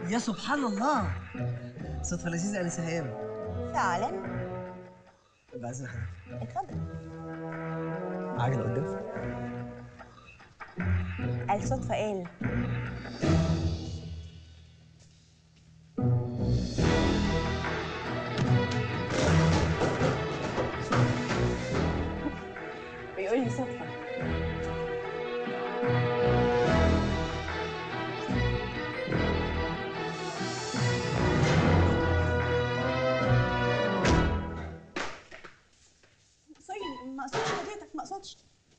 يا سبحان الله صدفه لذيذه انسه هيام فعلا بعزنا حضرتك اتفضل عجله قدام الصدفة قال بيقول لي صدفة سوري ما اقصدش حضرتك ما اقصدش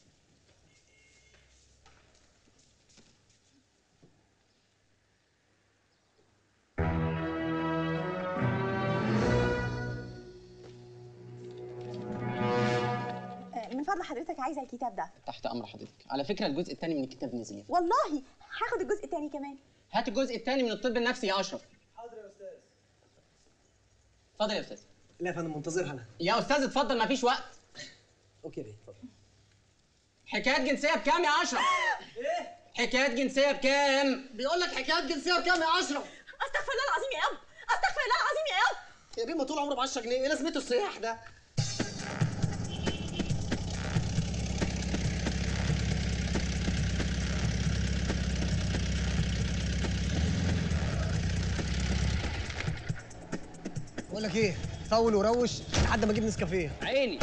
آه، من فضل حضرتك عايزه الكتاب ده تحت امر حضرتك على فكره الجزء الثاني من الكتاب نزل والله هاخد الجزء التاني كمان هات الجزء الثاني من الطب النفسي يا اشرف حاضر يا استاذ اتفضل يا استاذ لا يا فندم منتظرها انا يا استاذ اتفضل مفيش وقت اوكي بيه اتفضل حكايات جنسيه بكام يا اشرف ايه حكايات جنسيه بكام بيقول لك حكايات جنسيه بكام يا اشرف استغفر الله العظيم يا اب استغفر الله العظيم يا اب يا بيه ما طول عمره ب 10 جنيه ايه لازمته السياح ده بقول لك ايه طول وروش لحد ما اجيب نسكافيه عيني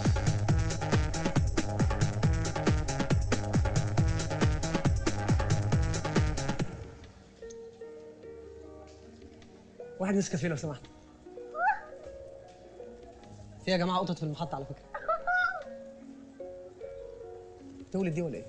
واحد نسكافيه لو سمحت في يا جماعه قطط في المحطه على فكره تولد دي ولا ايه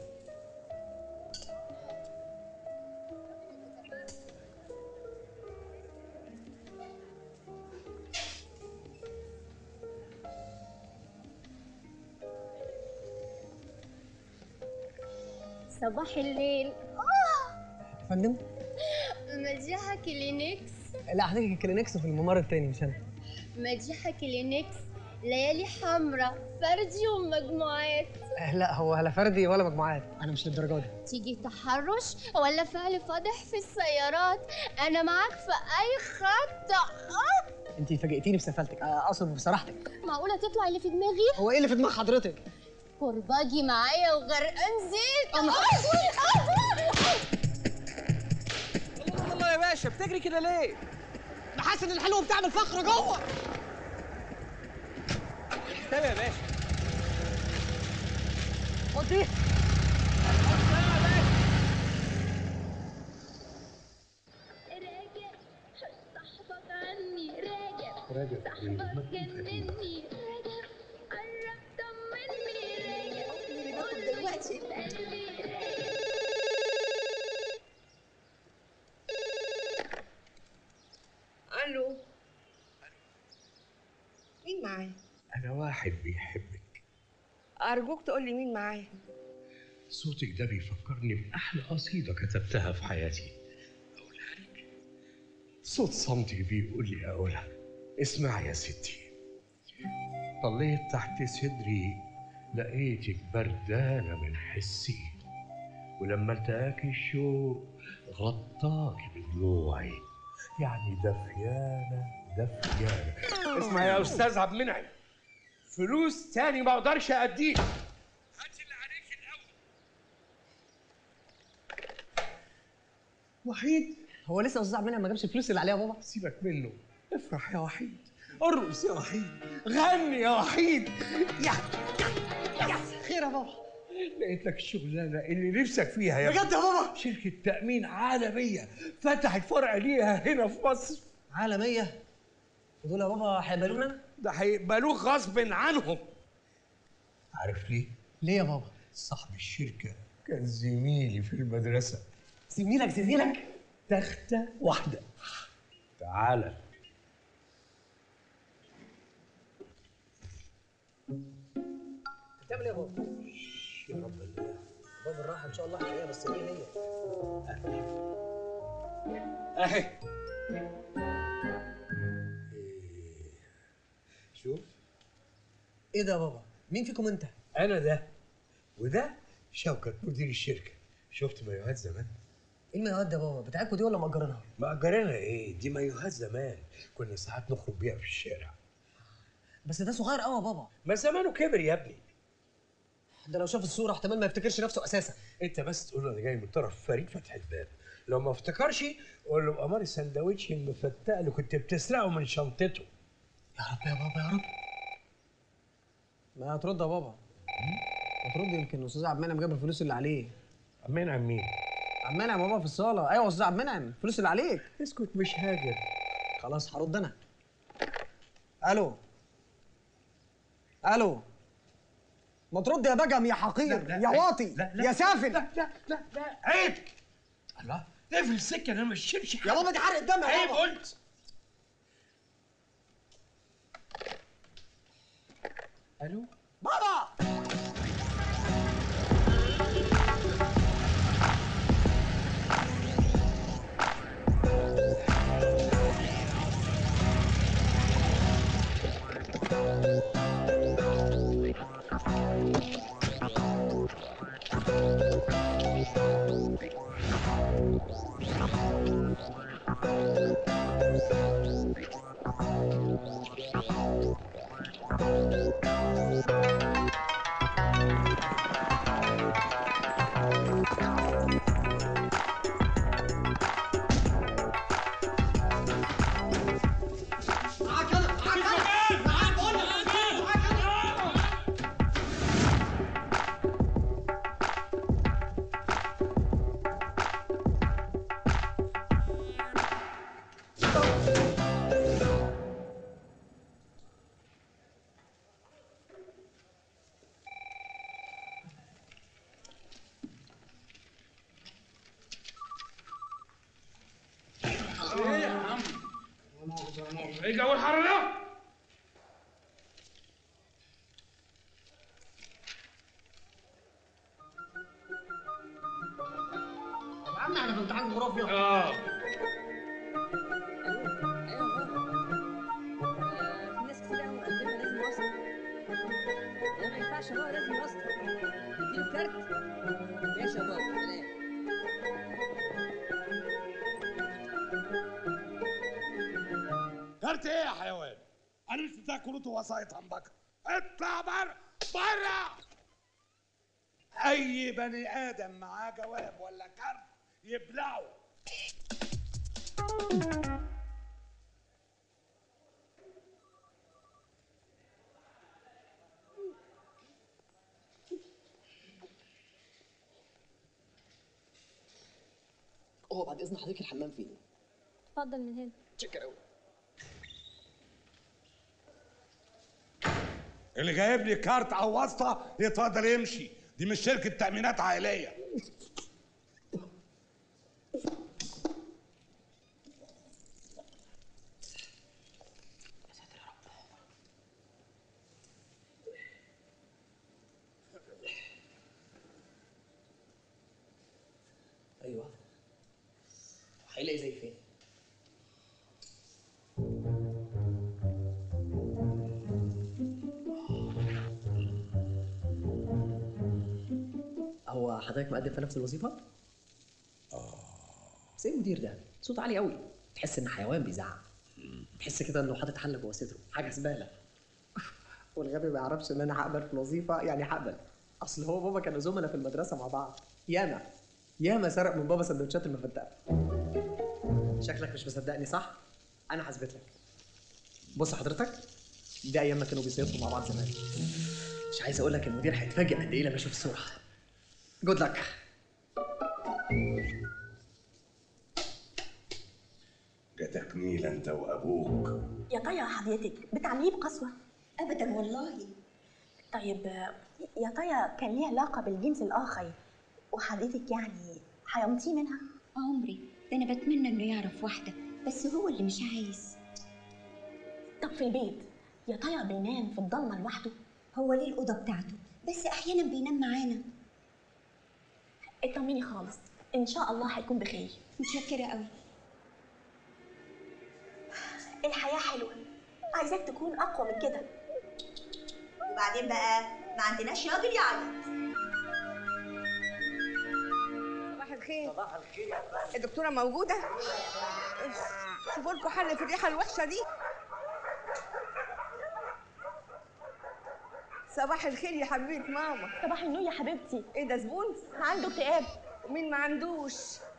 صباح الليل يا فندم مديحة كلينكس لا حضرتك الكلينكس في الممر التاني مش انا مديحة كلينكس ليالي حمراء فردي ومجموعات آه، لا هو لا فردي ولا مجموعات انا مش للدرجه دي تيجي تحرش ولا فعل فاضح في السيارات انا معاك في اي خط آه! انت فاجئتيني بسفالتك آه، اقصد بصراحتك معقولة تطلع اللي في دماغي هو ايه اللي في دماغ حضرتك كرباجي معايا وغرقان زيت آه! الله يا باشا بتجري كده ليه؟ انا حاسس ان الحلوه بتعمل فخر جوه تمام يا باشا خد دي راجع صاحبك عني راجع صاحبك جنني راجع قرب طمني راجع قول دلوقتي قلبي راجع الو مين معايا أنا واحد بيحبك ارجوك تقول لي مين معايا صوتك ده بيفكرني بأحلى قصيدة كتبتها في حياتي أقولها لك صوت صمتي بيقول لي أقولها اسمع يا ستي طليت تحت صدري لقيتك بردانة من حسي ولما التقاك الشوق غطاك بدموعي يعني دفيانة دفيانة اسمع يا أستاذ عبد المنعم فلوس تاني ما أقدرش أديك هات اللي عليك الأول وحيد هو لسه استاذ عبد المنعم ما جابش الفلوس اللي عليها يا بابا سيبك منه افرح يا وحيد ارقص يا وحيد غني يا وحيد يا خير يا بابا لقيت لك الشغلانه اللي نفسك فيها يا بجد يا بابا شركه تامين عالميه فتحت فرع ليها هنا في مصر عالميه ودول يا بابا هيقبلونا أنا؟ ده هيقبلوك غصب عنهم عارف ليه؟ ليه يا بابا صاحب الشركه كان زميلي في المدرسه زميلك زميلك تختة واحدة تعالى بتعمل ايه يا بابا يا رب الله بابا الراحه ان شاء الله هتلاقيها بس ايه هي اهي شوف ايه ده يا بابا مين فيكم انت انا ده وده شوكت مدير الشركه شفت مايوهات زمان ايه المايوهات ده يا بابا بتاعتكوا دي ولا مأجرينها؟ مأجرينها ايه دي مايوهات زمان كنا ساعات نخرج بيها في الشارع بس ده صغير قوي يا بابا ما زمانه كبر يا ابني ده لو شاف الصوره احتمال ما يفتكرش نفسه اساسا انت بس تقول له انا جاي من طرف فريد فتح الباب لو ما افتكرش قول له بقمر السندوتش المفتق اللي كنت بتسرقه من شنطته يا رب يا بابا يا رب ما هترد يا بابا هترد يمكن استاذ عبد المنعم جاب الفلوس اللي عليه مين عن مين عبد المنعم يا بابا في الصاله ايوه استاذ عبد المنعم الفلوس اللي عليك اسكت مش هاجر خلاص هرد انا الو الو ما ترد يا بجم يا حقير يا واطي لا لا يا سافل لا لا لا لا عيب الله اقفل السكه انا مش شرش يا بابا دي حرق دم يا عيب بابا قلت الو بابا ايه جو الحر ده؟ يا عم احنا في امتحان جغرافيا اه في ناس كتير قوي مقدمه لازم وسط لا ما ينفعش بقى لازم وسط اديله كارت ماشي يا بابا سلام كارت ايه يا حيوان؟ انا مش بتاع كروت ووسائط همبكه اطلع بره بره اي بني ادم معاه جواب ولا كارت يبلعه هو بعد اذن حضرتك الحمام فين؟ اتفضل من هنا شكرا قوي اللي جايب لي كارت او واسطه يتفضل يمشي دي مش شركه تامينات عائليه ايوه هيلاقي زي فين؟ هو حضرتك مقدم في نفس الوظيفة؟ اه بس ايه المدير ده؟ صوت عالي قوي تحس ان حيوان بيزعق تحس كده انه حاطط حله جوه صدره حاجه زباله والغبي ما يعرفش ان انا هقبل في الوظيفه يعني هقبل اصل هو بابا كانوا زملاء في المدرسه مع بعض ياما ياما سرق من بابا سندوتشات المفتقه شكلك مش مصدقني صح انا هثبت لك بص حضرتك دي ايام ما كانوا بيصيفوا مع بعض زمان مش عايز اقول لك المدير هيتفاجئ قد ايه لما يشوف الصوره جود لك جاتك نيلة انت وابوك يا طيب حضرتك بتعمليه بقسوه ابدا والله طيب آه، يا طيب كان ليه علاقه بالجنس الاخر وحضرتك يعني حيمتيه منها عمري ده انا بتمنى انه يعرف واحده بس هو اللي مش عايز طب في البيت يا طيب بينام في الضلمه لوحده هو ليه الاوضه بتاعته بس احيانا بينام معانا اطمني خالص ان شاء الله هيكون بخير متشكره قوي الحياه حلوه عايزاك تكون اقوى من كده وبعدين بقى ما عندناش راجل يعيط صباح الخير صباح الخير الدكتورة موجودة شوفوا لكم حل في الريحة الوحشة دي صباح الخير يا حبيبة ماما صباح النور يا حبيبتي ايه ده زبون؟ عنده اكتئاب ومين ما عندوش؟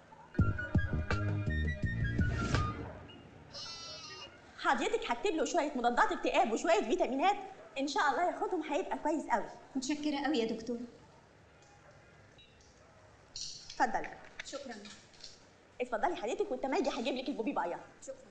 حضرتك هكتب له شويه مضادات اكتئاب وشويه فيتامينات ان شاء الله ياخدهم هيبقى كويس قوي متشكرة قوي يا دكتورة اتفضل شكرا اتفضلي حضرتك والتماجي هجيب لك البوبي بايا شكرا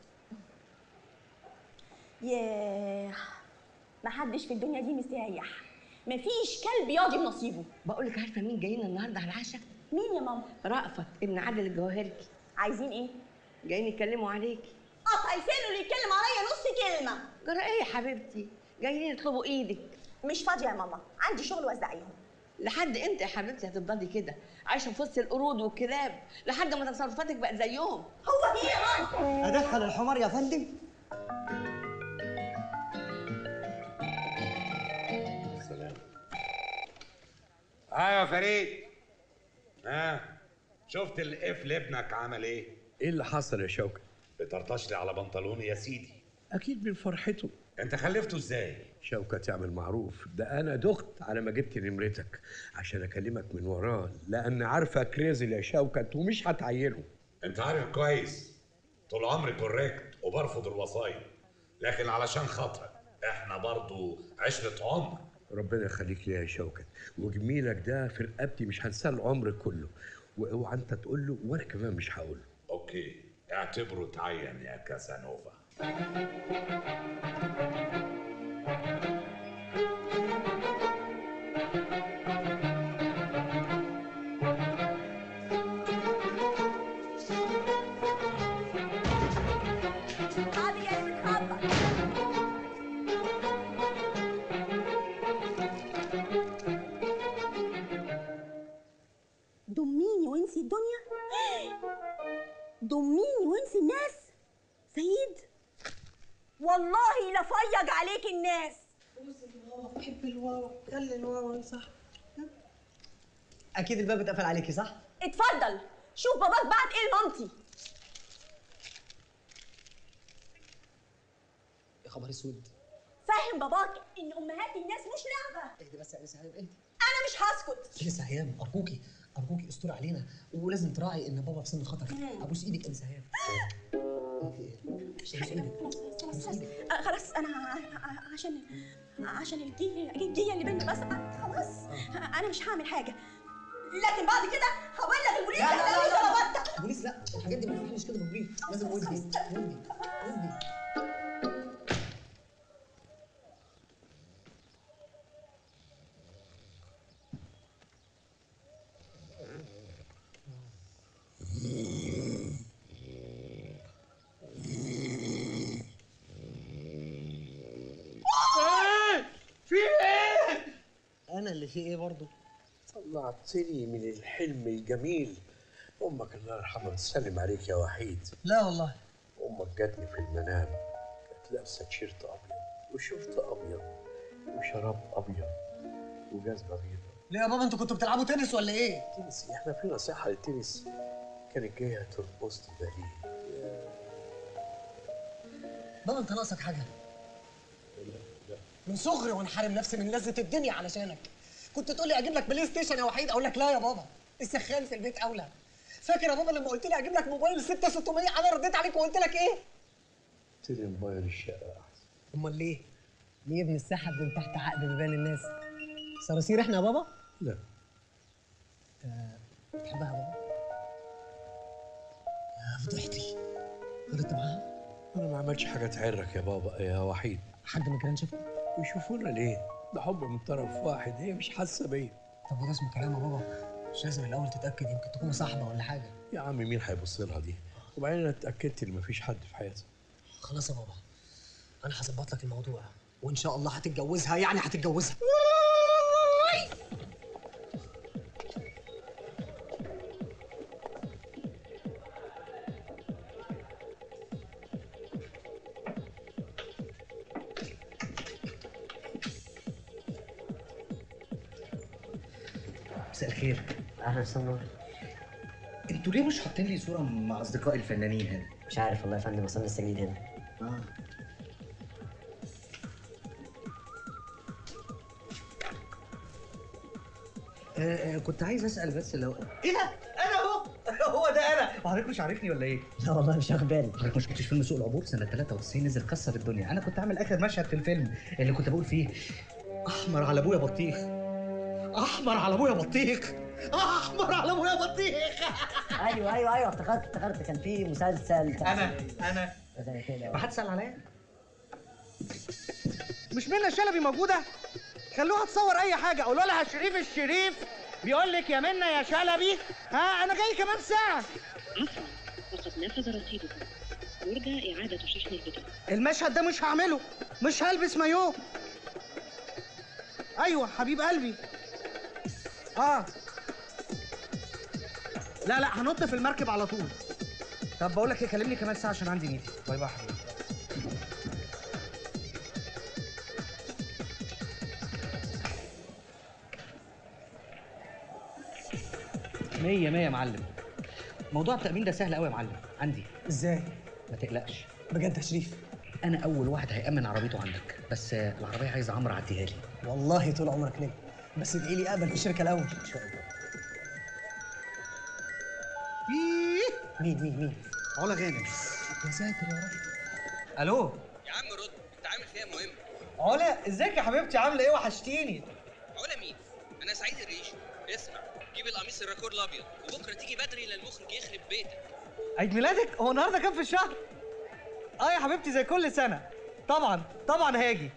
ياه محدش في الدنيا دي مستريح مفيش كلب ياضي بنصيبه بقول لك عارفة مين جايين النهاردة على العشاء؟ مين يا ماما رأفت ابن عادل الجواهرجي عايزين ايه جايين يتكلموا عليكي قطع لسانه اللي يتكلم عليا نص كلمه جرى ايه يا حبيبتي؟ جايين يطلبوا ايدك مش فاضيه يا ماما عندي شغل وزعيهم لحد امتى يا حبيبتي هتفضلي كده عايشه في وسط القرود والكلاب لحد ما تصرفاتك بقت زيهم هو في يا ماما ادخل الحمار يا فندم سلام ايوه يا فريد ها شفت القفل ابنك عمل ايه؟ ايه اللي حصل يا شوكة؟ بترطش لي على بنطلوني يا سيدي اكيد من فرحته انت خلفته ازاي؟ شوكة تعمل معروف ده انا دخت على ما جبت نمرتك عشان اكلمك من وراه لان عارفه كريزل يا شوكت ومش هتعينه انت عارف كويس طول عمري كوريكت وبرفض الوصايا لكن علشان خاطرك احنا برضو عشرة عمر ربنا يخليك ليا يا شوكت وجميلك ده في رقبتي مش هنساه العمر كله واوعى انت تقول له وانا كمان مش هقول له اوكي اعتبره تعين يا كاسانوفا عادي جاي بتخبط ضميني وانسي الدنيا ضميني وانسي الناس سيد والله لفيج عليك الناس بحب الواو خلي الواو صح اكيد الباب اتقفل عليكي صح اتفضل شوف باباك بعت ايه لمامتي يا خبر اسود فهم باباك ان امهات الناس مش لعبه اهدي بس يا انسه هيام اهدي انا مش هسكت انسه هيام ارجوكي ارجوكي استر علينا ولازم تراعي ان بابا في سن خطر ابوس ايدك انسه هيام ابوس ايدك ابوس ايدك آه، خلاص انا ع- ع- عشان عشان الجيه الجيه اللي بيننا بس آه، خلاص آه، انا مش هعمل حاجه لكن بعد كده هبلغ البوليس لا لا لا هتلاقوني لا ضربتك. البوليس لا الحاجات دي ما ينفعش كده بالبوليس لازم ودي ودي ودي في ايه؟ انا اللي فيه ايه برضه طلعتني من الحلم الجميل امك الله يرحمها تسلم عليك يا وحيد لا والله امك جاتني في المنام كانت لابسه تيشيرت ابيض وشورت ابيض وشراب ابيض وجزمه بيضاء ليه يا بابا انتوا كنتوا بتلعبوا تنس ولا ايه تنس احنا في نصيحه للتنس كانت جايه ترقص لي باليه بابا انت ناقصك حاجه من صغري وانا حارم نفسي من لذة الدنيا علشانك كنت تقول لي اجيب لك بلاي ستيشن يا وحيد اقول لك لا يا بابا السخان في البيت اولى فاكر يا بابا لما قلت لي اجيب لك موبايل 6600 انا رديت عليك وقلت لك ايه قلت لي موبايل الشقه احسن امال ليه مين ابن السحب من تحت عقد بيبان الناس صراصير احنا يا بابا لا بتحبها يا بابا يا فضحتي غلطت معاها انا ما عملتش حاجه تعرك يا بابا يا وحيد حد ما كان شافه ويشوفونا ليه ده حب من طرف واحد هي مش حاسه بيا طب وده اسمه كلام يا بابا مش لازم الاول تتاكد يمكن تكون صاحبه ولا حاجه يا عم مين هيبص لها دي وبعدين انا اتاكدت ان مفيش حد في حياتي خلاص يا بابا انا هظبط لك الموضوع وان شاء الله هتتجوزها يعني هتتجوزها مساء الخير اهلا وسهلا انتوا ليه مش حاطين لي صوره مع اصدقائي الفنانين هنا مش عارف والله يا فندم اصل أنا لسه جديد هنا اه آه، آه، كنت عايز اسال بس لو ايه ده انا اهو هو ده انا وحضرتك مش عارفني ولا ايه لا والله مش واخد بالي حضرتك ما شفتش فيلم سوق العبور سنه 93 نزل كسر الدنيا انا كنت عامل اخر مشهد في الفيلم اللي كنت بقول فيه احمر على ابويا بطيخ احمر على ابويا بطيخ احمر على ابويا بطيخ ايوه ايوه ايوه افتكرت افتكرت كان في مسلسل بتاع- انا انا زي كده ما حد سال عليا مش منى شلبي موجوده خلوها تصور اي حاجه قولوا لها شريف الشريف بيقول لك يا منى يا شلبي ها انا جاي كمان ساعه وقد نفذ رصيدكم يرجى إعادة شحن البطاقة المشهد ده مش هعمله مش هلبس مايو ايوه حبيب قلبي اه لا لا هنط في المركب على طول طب بقول لك ايه كلمني كمان ساعه عشان عندي ميتنج باي باي يا حبيبي مية مية يا معلم موضوع التأمين ده سهل قوي يا معلم عندي ازاي ما تقلقش بجد يا شريف أنا أول واحد هيأمن عربيته عندك بس آه، العربية عايزة عمرو عديها لي والله طول عمرك نجم بس ادعي لي اقبل في الشركه الاول ان شاء الله مين مين مين علا غانم يا ساتر يا رب الو يا عم رد انت عامل فيها مهم علا ازيك يا حبيبتي عامله ايه وحشتيني علا مين انا سعيد الريش اسمع جيب القميص الراكور الابيض وبكره تيجي بدري للمخرج يخرب بيتك عيد ميلادك هو النهارده كام في الشهر اه يا حبيبتي زي كل سنه طبعا طبعا هاجي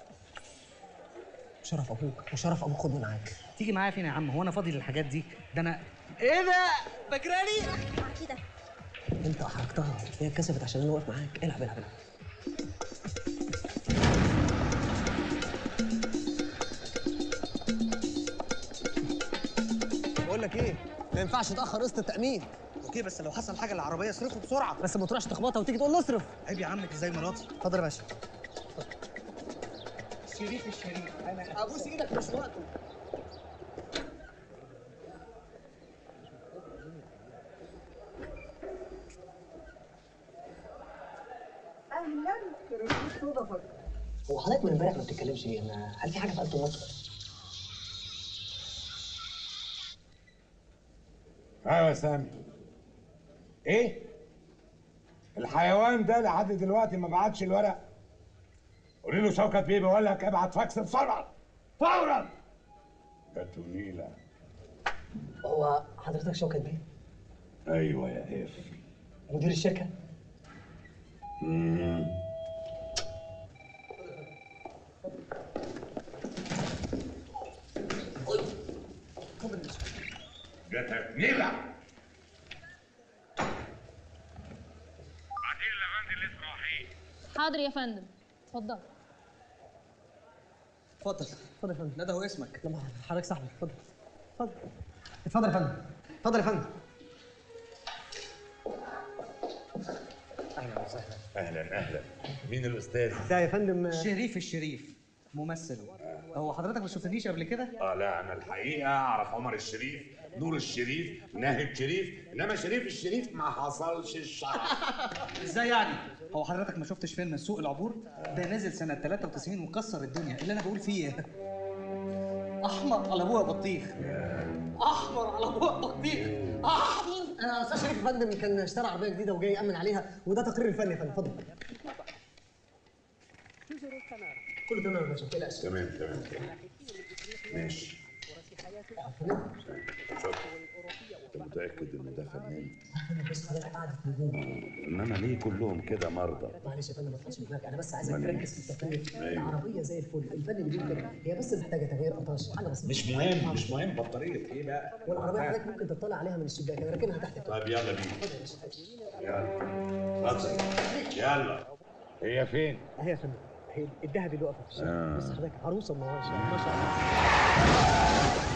شرف ابوك وشرف ابوك خدني معاك تيجي معايا فين يا عم هو أنا فاضي للحاجات دي ده أنا ايه ده فاكراني كده انت احرجتها هي اتكسفت عشان انا واقف معاك العب العب العب بقول لك ايه ما ينفعش تاخر قسط التامين اوكي بس لو حصل حاجه للعربيه اصرفه بسرعه بس ما تروحش تخبطها وتيجي تقول له اصرف عيب يا عمك ازاي مراتي اتفضل يا باشا شريف الشريف انا ابوس ايدك مش وقته هو حضرتك من امبارح ما بتتكلمش ليه؟ انا هل في حاجه في قلب مصر؟ ايوه يا سامي ايه الحيوان ده لحد دلوقتي ما بعتش الورق قولي له شوكت بيه بيقول لك ابعت فاكس بسرعه فورا جاتو نيله هو حضرتك شوكت بيه؟ ايوه يا اف مدير الشركه؟ مم. جاتك نيله حاضر يا فندم اتفضل اتفضل اتفضل يا فندم ندى هو اسمك لما حضرتك صاحبي اتفضل اتفضل اتفضل يا فندم اتفضل يا فندم اهلا وسهلا اهلا اهلا مين الاستاذ؟ ده يا فندم شريف الشريف ممثل هو حضرتك ما شفتنيش قبل كده؟ اه لا انا الحقيقه اعرف عمر الشريف نور الشريف ناهد شريف انما شريف الشريف ما حصلش الشعر ازاي يعني؟ هو حضرتك ما شفتش فيلم سوق العبور؟ ده نزل سنة 93 وكسر الدنيا اللي انا بقول فيه إيه؟ احمر على ابويا بطيخ احمر على ابويا بطيخ احمر انا استاذ شريف يا فندم كان اشترى عربيه جديده وجاي يامن عليها وده تقرير الفني يا فندم اتفضل كله تمام يا باشا ما تقلقش تمام تمام تمام ماشي شكرا انت متاكد ان ده فنان؟ بس حضرتك قاعد في نجوم انما ليه كلهم كده مرضى؟ معلش يا فندم ما تطلعش من دماغك انا بس عايزك أمال إيه؟ تركز في التكليف أيوة. العربيه زي الفل الفن اللي بيقول كده هي بس محتاجه تغيير قطاش حاجه بسيطه مش مهم مش مهم بطاريه ايه بقى؟ والعربيه حضرتك ممكن تطلع عليها من الشباك انا راكنها تحت طيب يلا بينا يلا اتفضل يلا هي فين؟ اهي يا فندم هي الذهب اللي واقفه في الشارع آه. بس حضرتك عروسه منوره ما شاء الله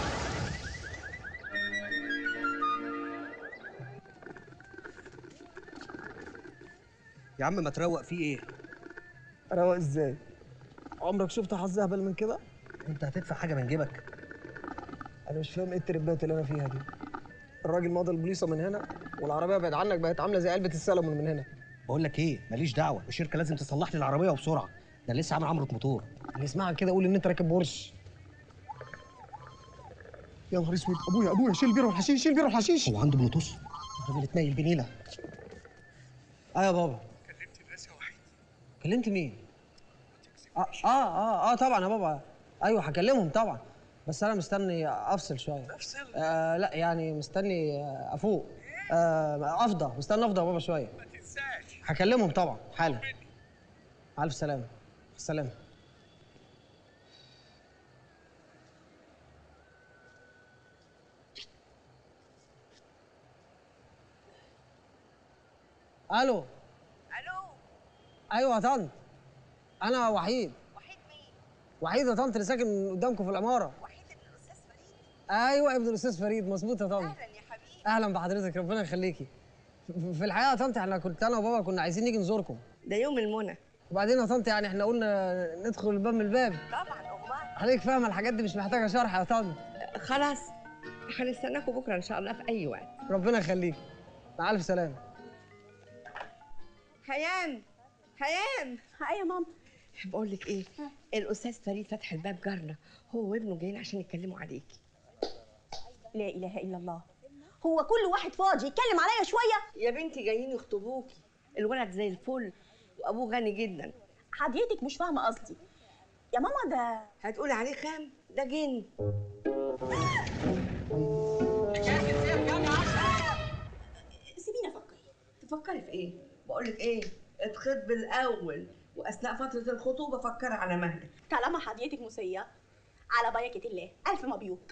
يا عم ما تروق في ايه روق ازاي؟ عمرك شفت حظ اهبل من كده؟ انت هتدفع حاجه من جيبك انا مش فاهم ايه التربات اللي انا فيها دي الراجل ماضي البوليصه من هنا والعربيه بعد عنك بقت عامله زي علبه السلمون من هنا بقول لك ايه ماليش دعوه الشركه لازم تصلح لي العربيه وبسرعه ده لسه عامل عمره موتور اللي يسمعك كده قول ان انت راكب بورش يا نهار اسود ابويا ابويا شيل بيرو الحشيش شيل بيرو الحشيش هو عنده بلوتوث الراجل اتنيل بنيله اه يا بابا كلمت الناس يا وحيد كلمت مين؟ اه اه اه, آه طبعا يا بابا ايوه هكلمهم طبعا بس انا مستني افصل شويه افصل آه لا يعني مستني آه، افوق آه افضى مستني افضى يا بابا شويه ما تنساش هكلمهم طبعا حالا الف سلامه السلامه الو الو ايوه يا طنط انا وحيد وحيد مين؟ وحيد يا طنط اللي ساكن قدامكم في العماره وحيد ابن الاستاذ فريد ايوه ابن الاستاذ فريد مظبوط يا طنط اهلا يا حبيبي اهلا بحضرتك ربنا يخليكي ف- في الحقيقه يا طنط احنا كنت انا وبابا كنا عايزين نيجي نزوركم ده يوم المنى وبعدين يا طنط يعني احنا قلنا ندخل الباب من الباب طبعا امال حضرتك فاهمه الحاجات دي مش محتاجه شرح يا طنط خلاص هنستناكم بكره ان شاء الله في اي وقت ربنا يخليكي مع الف سلامه هيام هيام هاي يا ماما بقول لك ايه الاستاذ فريد فتح الباب جارنا هو وابنه جايين عشان يتكلموا عليكي لا اله الا الله هو كل واحد فاضي يتكلم عليا شويه يا بنتي جايين يخطبوكي الولد زي الفل وابوه غني جدا حضرتك مش فاهمه قصدي يا ماما ده هتقولي عليه خام ده جن سيبيني افكر تفكري في ايه بقول لك ايه اتخطب الاول واثناء فتره الخطوبه فكري على مهلك طالما حضرتك مسيه على بركه الله الف مبروك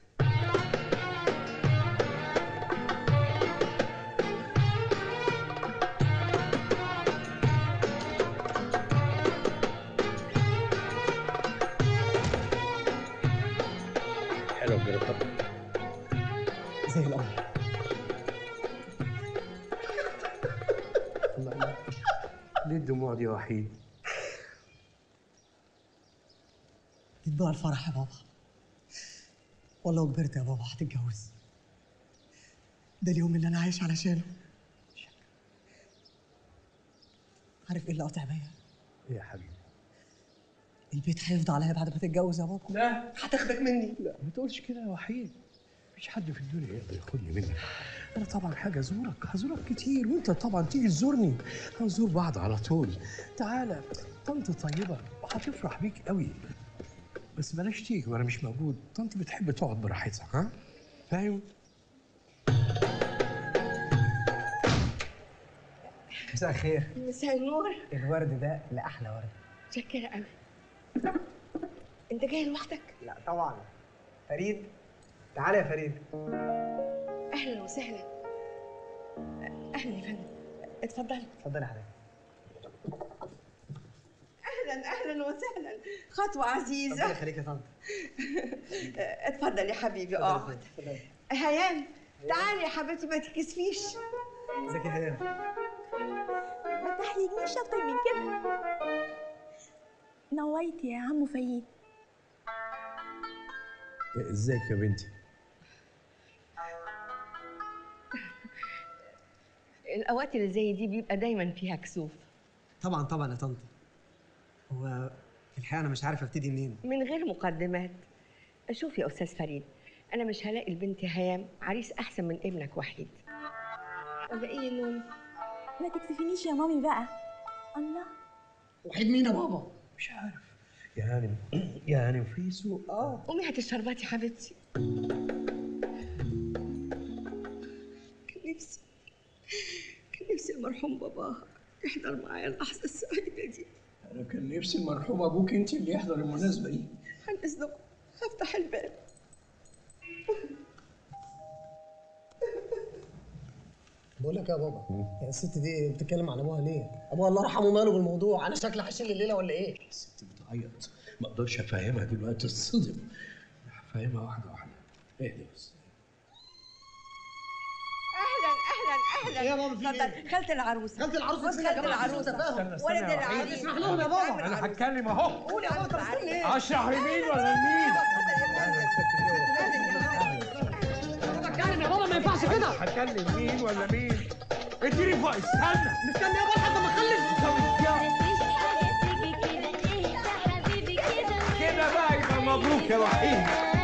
حلو كده طب زي القمر ليه الدموع دي يا وحيد؟ يتبقى الفرح يا بابا والله كبرت يا بابا هتتجوز ده اليوم اللي انا عايش علشانه عارف ايه اللي قاطع بيا ايه يا حبيبي؟ البيت هيفضى عليا بعد ما تتجوز يا بابا لا هتاخدك مني لا ما تقولش كده يا وحيد مفيش حد في الدنيا يقدر ياخدني منك انا طبعا حاجه ازورك هزورك كتير وانت طبعا تيجي تزورني هنزور بعض على طول تعالى طنط طيبه هتفرح بيك قوي بس بلاش تيجي وانا مش موجود طنط بتحب تقعد براحتها ها فاهم مساء الخير مساء النور الورد ده لاحلى ورد شكرا قوي انت جاي لوحدك لا طبعا فريد تعالى يا فريد اهلا وسهلا اهلا يا فندم اتفضلي اتفضل يا حبيبي اهلا اهلا وسهلا خطوه عزيزه ربنا يخليك يا طنط اتفضل يا حبيبي اقعد هيام تعالي يا حبيبتي ما تكسفيش ازيك يا هيام ما تحيجنيش اكتر من كده نويت يا عم فريد ازيك يا بنتي الاوقات اللي زي دي بيبقى دايما فيها كسوف طبعا طبعا يا طنط هو في الحقيقه انا مش عارف ابتدي منين من غير مقدمات شوف يا استاذ فريد انا مش هلاقي البنت هيام عريس احسن من ابنك وحيد ولا ايه يا نون ما تكسفينيش يا مامي بقى الله وحيد مين يا بابا مش عارف يا هانم يا هانم في سوق اه قومي هاتي الشربات يا حبيبتي كان نفسي كان نفسي المرحوم بابا يحضر معايا اللحظه السعيده دي انا كان نفسي المرحوم ابوك انت اللي يحضر المناسبه دي عن اذنكم هفتح الباب بقول لك يا بابا يا الست دي بتتكلم عن ابوها ليه؟ ابوها الله يرحمه ماله بالموضوع انا شكلي هشيل الليله ولا ايه؟ الست بتعيط ما اقدرش افهمها دلوقتي تصدم هفهمها واحده واحده اهدي بس اهلا اهلا اهلا إيه يا ماما، في اتفضل إيه؟ خالة العروسه خالة العروسة بص فين يا خالة جماعة؟ عشان العروسه تفاهم. استنى ولد يا وحيد. العريس اسمح لهم يا بابا. انا هتكلم اهو قول يا بابا انت مستني ايه؟ اشرح لمين ولا لمين اتكلم يا بابا ما ينفعش كده هكلم مين ولا مين اديني فوق استنى مستني يابا لحد ما اخلف كده بقى يبقى مبروك يا وحيد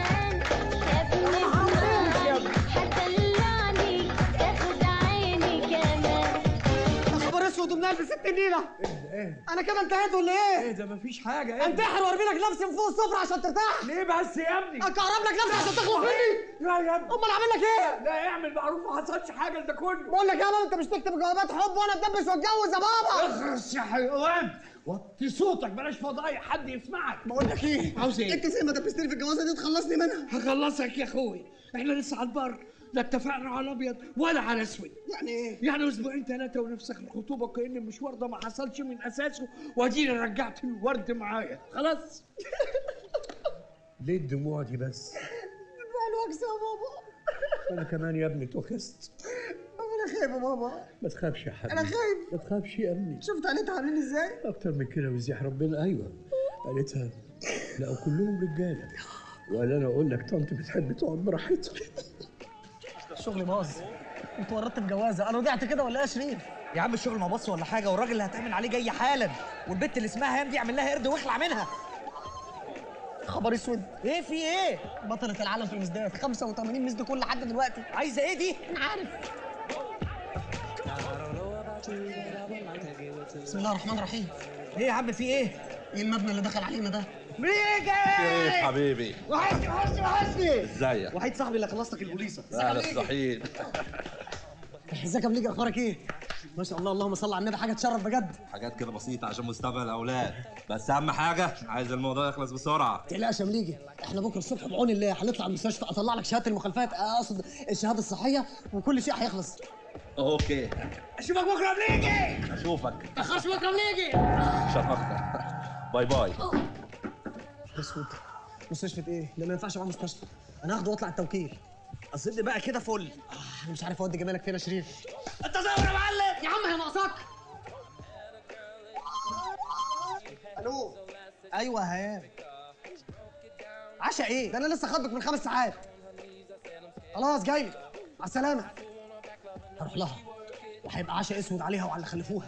خبر اسود ومنال بست النيله انا كده انتهيت ولا ايه؟ ايه ده مفيش حاجه ايه انتحر وارمي لك نفسي من فوق السفره عشان ترتاح ليه بس يا ابني اكهرب لك نفسي عشان تخلص مني لا يا ابني امال اعمل لك ايه؟ لا اعمل معروف ما حصلش حاجه ده كله بقول لك يا بابا انت مش تكتب جوابات حب وانا اتدبس واتجوز يا بابا اخرس يا حيوان وطي صوتك بلاش فضايح حد يسمعك بقول لك ايه؟ عاوز ايه؟ انت زي ما دبستني في الجوازه دي تخلصني منها هخلصك يا اخوي احنا لسه على البر لا اتفقنا على ابيض ولا على اسود يعني ايه؟ يعني اسبوعين ثلاثه ونفسخ الخطوبه كان المشوار ده ما حصلش من اساسه واديني رجعت الورد معايا خلاص ليه الدموع دي بس؟ الوكس يا بابا انا كمان يا ابني اتوكست انا خايف يا بابا ما تخافش يا حبيبي انا خايف ما تخافش يا ابني شفت عينيتها عاملين ازاي؟ اكتر من كده وزيح ربنا ايوه قالتها لقوا كلهم رجاله وقال انا اقول لك طنط بتحب تقعد براحتها الشغل باظ انت ورطت في جوازه انا وضعت كده ولا ايه يا شريف؟ يا عم الشغل ما بص ولا حاجه والراجل اللي هتعمل عليه جاي حالا والبت اللي اسمها هام دي اعمل لها قرد واخلع منها خبر اسود ايه في ايه بطلة العالم في المسدات 85 مس دي كل لحد دلوقتي عايزه ايه دي انا عارف بسم الله الرحمن الرحيم ايه يا عم في ايه ايه المبنى اللي دخل علينا ده؟ ميجي شريف حبيبي وحشني وحشني وحشني ازيك وحيد صاحبي اللي خلصتك البوليصه اهلا مستحيل ازيك يا بليجي اخبارك ايه؟ ما شاء الله اللهم صل على النبي حاجه تشرف بجد حاجات كده بسيطة عشان مستقبل الأولاد بس أهم حاجة عايز الموضوع يخلص بسرعة ما تقلقش يا مليجي احنا بكره الصبح بعون الله هنطلع المستشفى اطلع لك شهاده المخالفات اقصد الشهاده الصحيه وكل شيء هيخلص أوكي اشوفك بكره يا مليجي أشوفك تخش بكره مليجي شرفتك باي باي اسود مستشفى ايه؟ ده ما ينفعش معاه مستشفى انا هاخده واطلع التوكيل اصل بقى كده فل انا مش عارف اودي جمالك فين يا شريف انت زور يا معلم يا عم هي ناقصاك الو ايوه هيام عشا ايه؟ ده انا لسه خاطبك من خمس ساعات خلاص جاي لك مع السلامه هروح لها وهيبقى عشا اسود عليها وعلى اللي خلفوها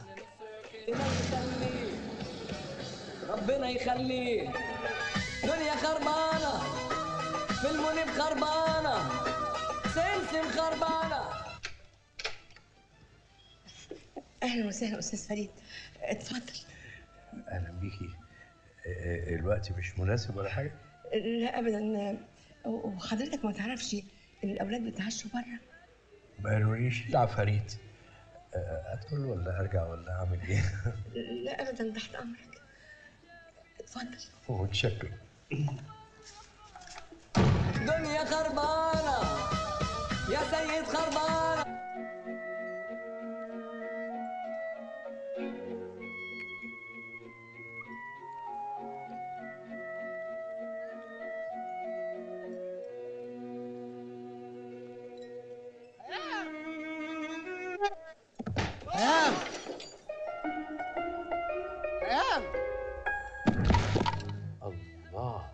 ربنا يخليه دنيا خربانة في المنيب خربانة سمسم خربانة اهلا وسهلا استاذ فريد اتفضل اهلا بيكي آه، الوقت مش مناسب ولا حاجه لا ابدا وحضرتك ما تعرفش ان الاولاد بيتعشوا بره ما قالوليش لا عفاريت آه، ادخل ولا ارجع ولا اعمل ايه لا ابدا تحت امرك اتفضل متشكر دنيا خربانة يا سيد خربانة هيام هيام الله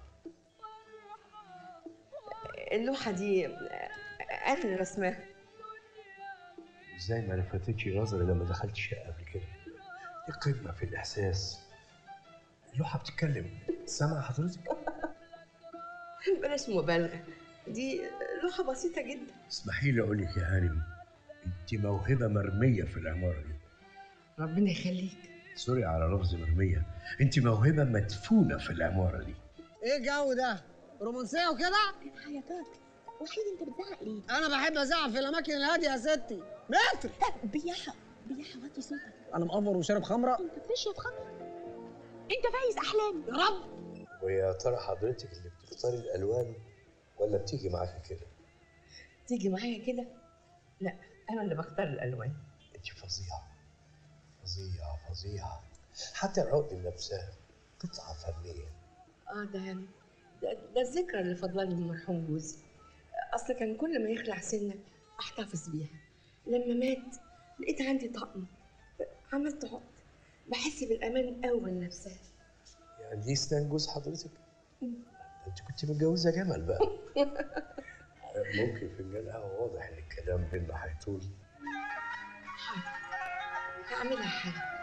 اللوحه دي انا اللي رسماها ازاي ما لفتتش نظري لما دخلت الشقه قبل كده دي قمه في الاحساس اللوحه بتتكلم سامع حضرتك بلاش مبالغه دي لوحه بسيطه جدا اسمحي لي اقول لك يا هانم انت موهبه مرميه في العماره دي ربنا يخليك سوري على لفظ مرميه انت موهبه مدفونه في العماره دي ايه الجو ده؟ رومانسيه وكده؟ حياتك وحيد انت بتزعق ليه؟ انا بحب ازعق في الاماكن الهاديه يا ستي متر بياحة بياحة وطي صوتك انا مقفر وشارب خمره انت بتشرب خمر انت فايز احلامي يا رب ويا ترى حضرتك اللي بتختاري الالوان ولا بتيجي معاكي كده تيجي معايا كده لا انا اللي بختار الالوان انت فظيعه فظيعه فظيعه حتى العقد نفسها قطعه فنيه اه ده ده, ده الذكرى اللي فضلاني من مرحوم جوزي اصل كان كل ما يخلع سنه احتفظ بيها لما مات لقيت عندي طقم عملت عقد بحس بالامان قوي نفسها يعني دي سنان جوز حضرتك انت كنت متجوزه جمل بقى ممكن فنجان قهوه واضح ان الكلام بينا هيطول حاضر هعملها حاجه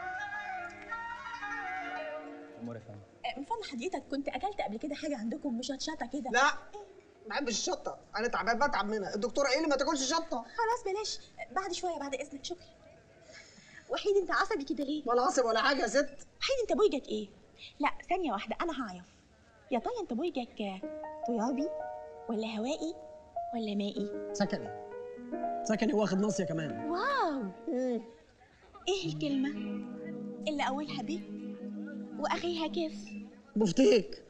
امور يا فندم من فضل حضرتك كنت اكلت قبل كده حاجه عندكم مشطشطه كده لا ما بحبش الشطه انا تعبان بتعب منها الدكتوره قال لي ما تاكلش شطه خلاص بلاش بعد شويه بعد اذنك شكرا وحيد انت عصبي كده ليه ولا عصب ولا حاجه يا ست وحيد انت بويجك ايه لا ثانيه واحده انا هعرف يا ترى انت بويجك ترابي ولا هوائي ولا مائي سكني سكني واخد ناصيه كمان واو ايه الكلمه اللي اولها ب واخرها كيف بفتيك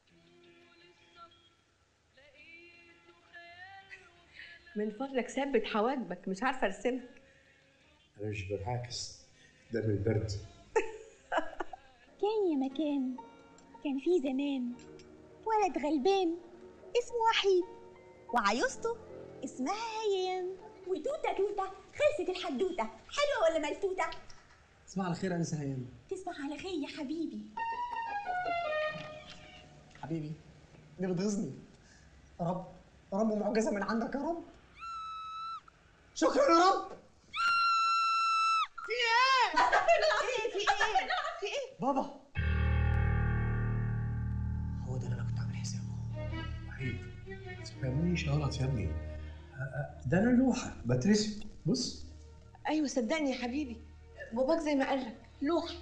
من فضلك ثبت حواجبك مش عارفه ارسمك انا مش بنعكس ده من البرد كان يا مكان كان في زمان ولد غلبان اسمه وحيد وعيوزته اسمها هيام وتوته توته خلصت الحدوته حلوه ولا ملتوته تصبح على خير يا انسه هيام تصبح على خير يا حبيبي حبيبي دي بتغيظني يا رب يا رب معجزه من عندك يا رب شكرا يا رب في ايه؟ في ايه؟ في ايه؟ في ايه؟ بابا هو ده اللي انا كنت عامل حسابه وحيد ما تفهمنيش غلط يا ابني أ- أ- ده انا لوحه بترسم بص ايوه صدقني يا حبيبي باباك زي ما قال لك لوحه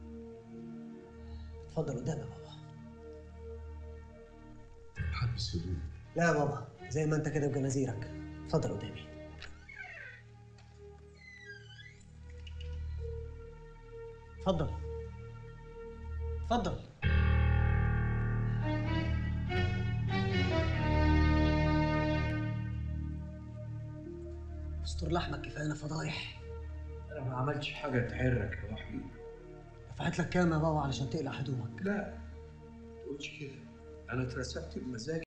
اتفضل قدامي يا بابا حبس هدوء لا يا بابا زي ما انت كده بجنازيرك اتفضل قدامي اتفضل اتفضل استر لحمك كفايه فضايح انا ما عملتش حاجه تحرك يا وحيد دفعت لك كام يا بابا علشان تقلع هدومك لا ما تقولش كده انا اترسمت بمزاجي